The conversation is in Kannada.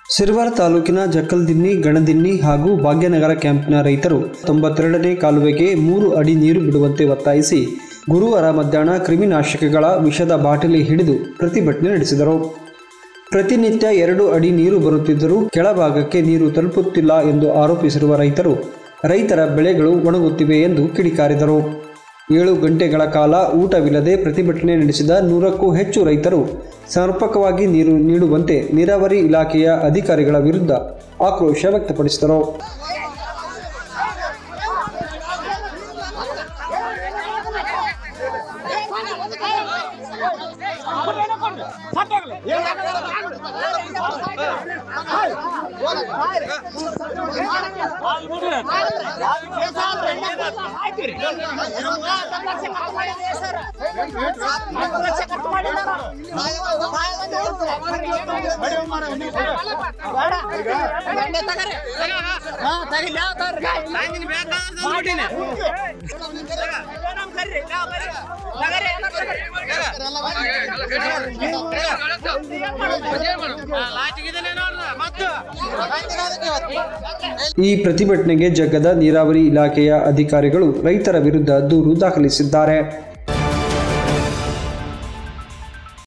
ಸಿರ್ವಾರ್ ತಾಲೂಕಿನ ಜಕ್ಕಲ್ದಿನ್ನಿ ಗಣದಿನ್ನಿ ಹಾಗೂ ಭಾಗ್ಯನಗರ ಕ್ಯಾಂಪ್ನ ರೈತರು ತೊಂಬತ್ತೆರಡನೇ ಕಾಲುವೆಗೆ ಮೂರು ಅಡಿ ನೀರು ಬಿಡುವಂತೆ ಒತ್ತಾಯಿಸಿ ಗುರುವಾರ ಮಧ್ಯಾಹ್ನ ಕ್ರಿಮಿನಾಶಕಗಳ ವಿಷದ ಬಾಟಲಿ ಹಿಡಿದು ಪ್ರತಿಭಟನೆ ನಡೆಸಿದರು ಪ್ರತಿನಿತ್ಯ ಎರಡು ಅಡಿ ನೀರು ಬರುತ್ತಿದ್ದರೂ ಕೆಳಭಾಗಕ್ಕೆ ನೀರು ತಲುಪುತ್ತಿಲ್ಲ ಎಂದು ಆರೋಪಿಸಿರುವ ರೈತರು ರೈತರ ಬೆಳೆಗಳು ಒಣಗುತ್ತಿವೆ ಎಂದು ಕಿಡಿಕಾರಿದರು ಏಳು ಗಂಟೆಗಳ ಕಾಲ ಊಟವಿಲ್ಲದೆ ಪ್ರತಿಭಟನೆ ನಡೆಸಿದ ನೂರಕ್ಕೂ ಹೆಚ್ಚು ರೈತರು ಸಮರ್ಪಕವಾಗಿ ನೀರು ನೀಡುವಂತೆ ನೀರಾವರಿ ಇಲಾಖೆಯ ಅಧಿಕಾರಿಗಳ ವಿರುದ್ಧ ಆಕ್ರೋಶ ವ್ಯಕ್ತಪಡಿಸಿದರು ಈ ಪ್ರತಿಭಟನೆಗೆ ಜಗ್ಗದ ನೀರಾವರಿ ಇಲಾಖೆಯ ಅಧಿಕಾರಿಗಳು ರೈತರ ವಿರುದ್ಧ ದೂರು ದಾಖಲಿಸಿದ್ದಾರೆ